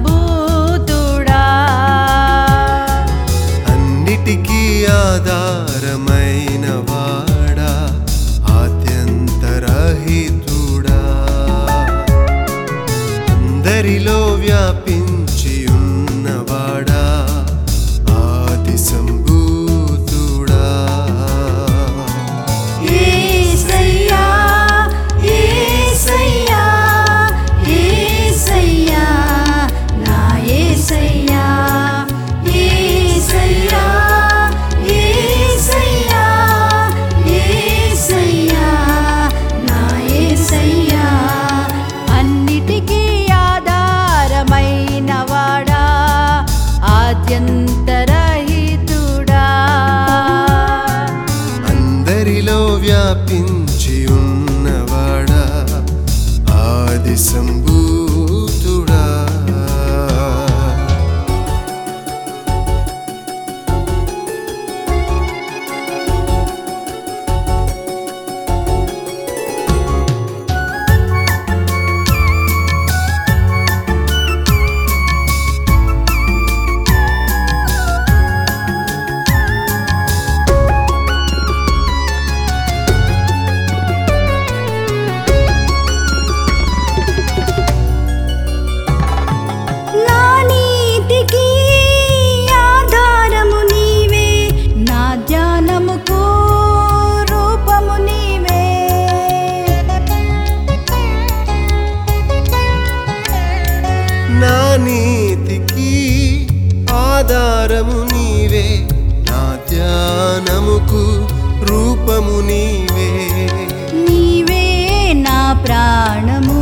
సంభూతుడా అన్నిటికీ ఆధారమైన వాడా ఆద్యంతరహితుడా అందరిలో వ్యాపించి ఉన్నవాడా ఆది సంభూతుడా యేసయ్యా యేసయ్యా యేసయ్యా నా యేసయ్యా యేసయ్యా యేసయ్యా యేసయ్యా నా యేసయ్యా అన్నిటికీ ఆధారమైన వాడా ఆద్యంతరహితుడా అందరిలో వ్యాపించి ఉన్నవాడా ఆది సంభూతుడా నా నీతికి ఆధారము నీవే నా ధ్యానముకు రూపము నీవే నా నీతికి ఆధారము నీవే నా ధ్యానముకు రూపము నీవే నీవే నా ప్రాణము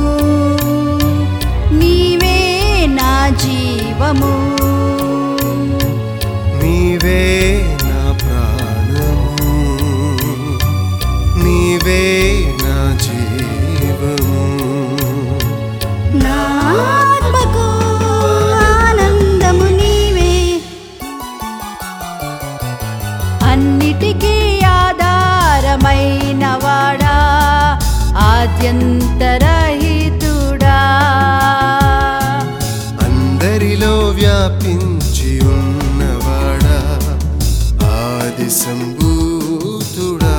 నీవే నా జీవము నీవే నా ప్రాణము నీవే నా జీవము నా ఆత్మకు ఆనందము నీవే అన్నిటికీ ఆధారమైన వాడా ఆద్యంతరహితుడా అందరిలో వ్యాపించి ఉన్నవాడా ఆది సంభూతుడా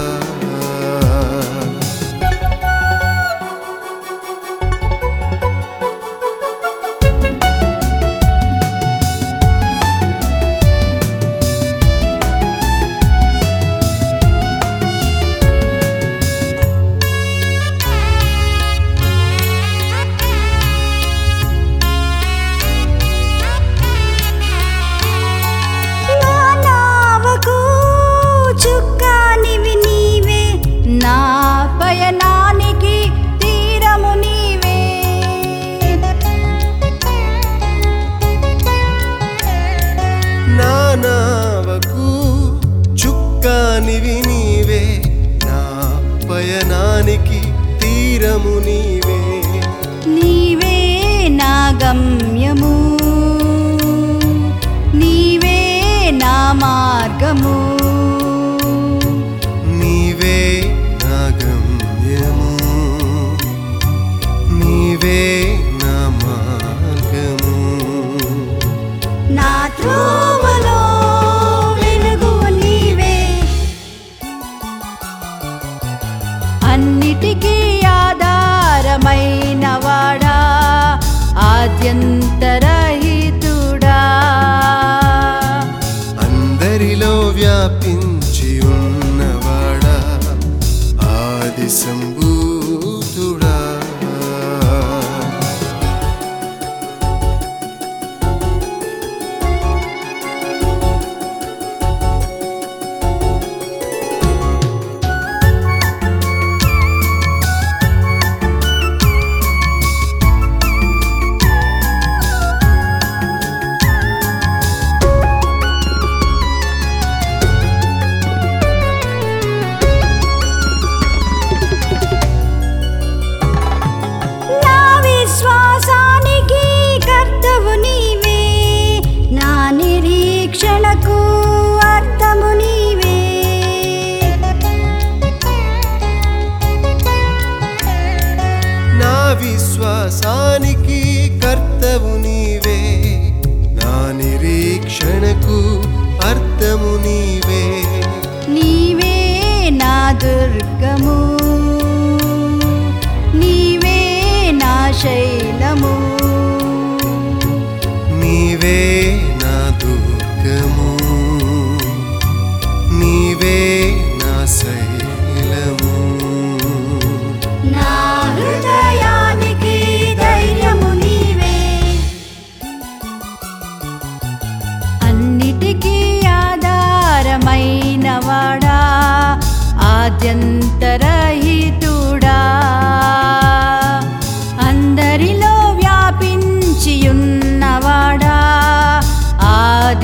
నా నావకు చుక్కానివి నీవే నా పయనానికి తీరము నీవే నా నావకు చుక్కానివి నీవే నా పయనానికి తీరము నీవే నీవే నా గమ్యము నీవే నా మార్గము నీవే నా గమ్యము నీవే నా మార్గము నా త్రోవలో వెలుగు నీవే అన్నిటికీ ఆధారమైన వాడా ఆద్యంతరహితుడా అందరిలో వ్యాపించి ఉన్నవాడా ఆది సంభూతుడా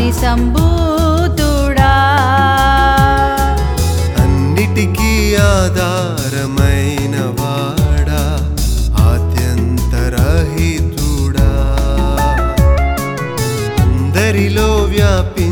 ఆది సంభూతుడా అన్నిటికీ ఆధారమైన వాడా ఆద్యంతరహితుడా అందరిలో వ్యాపి